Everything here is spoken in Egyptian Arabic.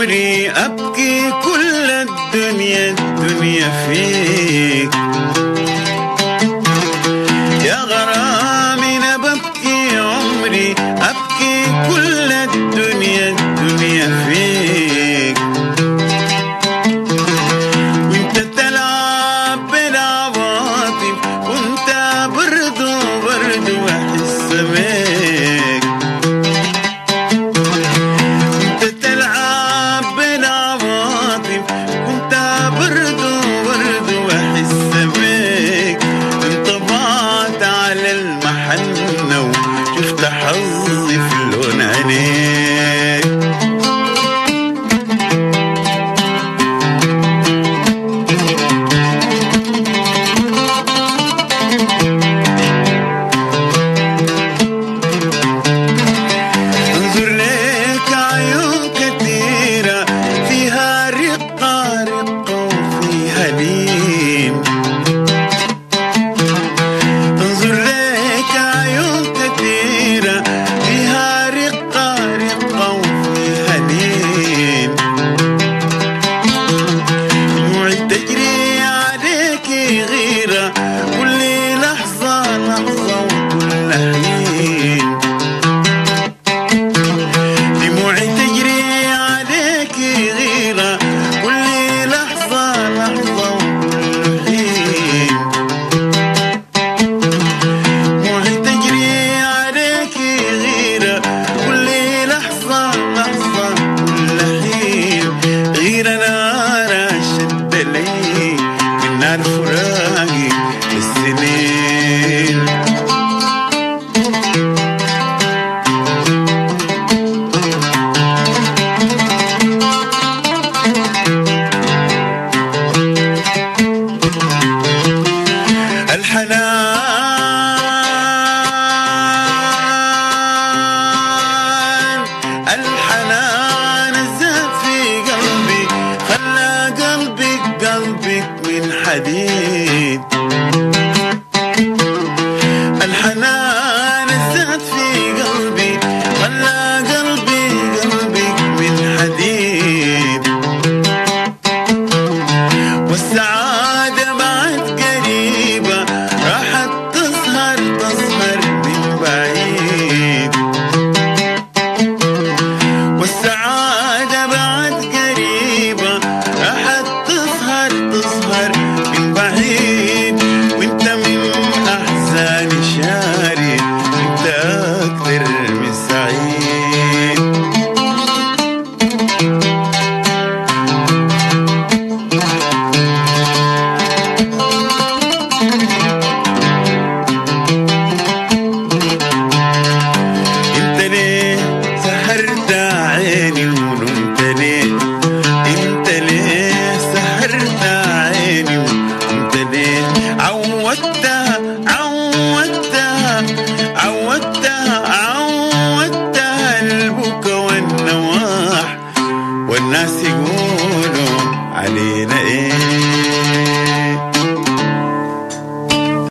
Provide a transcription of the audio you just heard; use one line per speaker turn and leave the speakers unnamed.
عمري أبكي كل الدنيا الدنيا فيك يا غرامي أنا ببكي عمري أبكي كل الدنيا الدنيا فيك وانت تلعب بالعواطف وانت برضو برضو احس بيك انت تلعب بالعواطف وانت برضو برضو احس بيك انطبعت على المحنة وشفت حظي في لون عينيك انظر لك عيون كثيرة فيها رقة رقة وفيها لين انظر لك عيون كثيرة فيها رقة رقة وفيها لين دموعي تجري عليك غيرة كل لحظة لحظة وكل حين دموعي تجري عليك غيرة كل لحظة لحظة وكل حين دموعي تجري عليك غيرة كل لحظة لحظة كل حين غيرة نار شد لي من نار فراقي السنين الحنان الحنان الزاد في قلبي خلى قلبك قلبك من حديد الحنان الزاد في قلبي خلى قلبي قلبك من حديد والسعادة بعد قريبة راحت تظهر تظهر من بعيد والسعادة بعد قريبة راحت تظهر تظهر من بعيد وانت من أحزاني شارد انت أكثر من سعيد انت ليه سهرت عيني ونمت ليه انت ليه سهرت عيني ونمت ليه عودتها عودتها عودتها عودتها البكا والنواح والناس يقولوا علينا ايه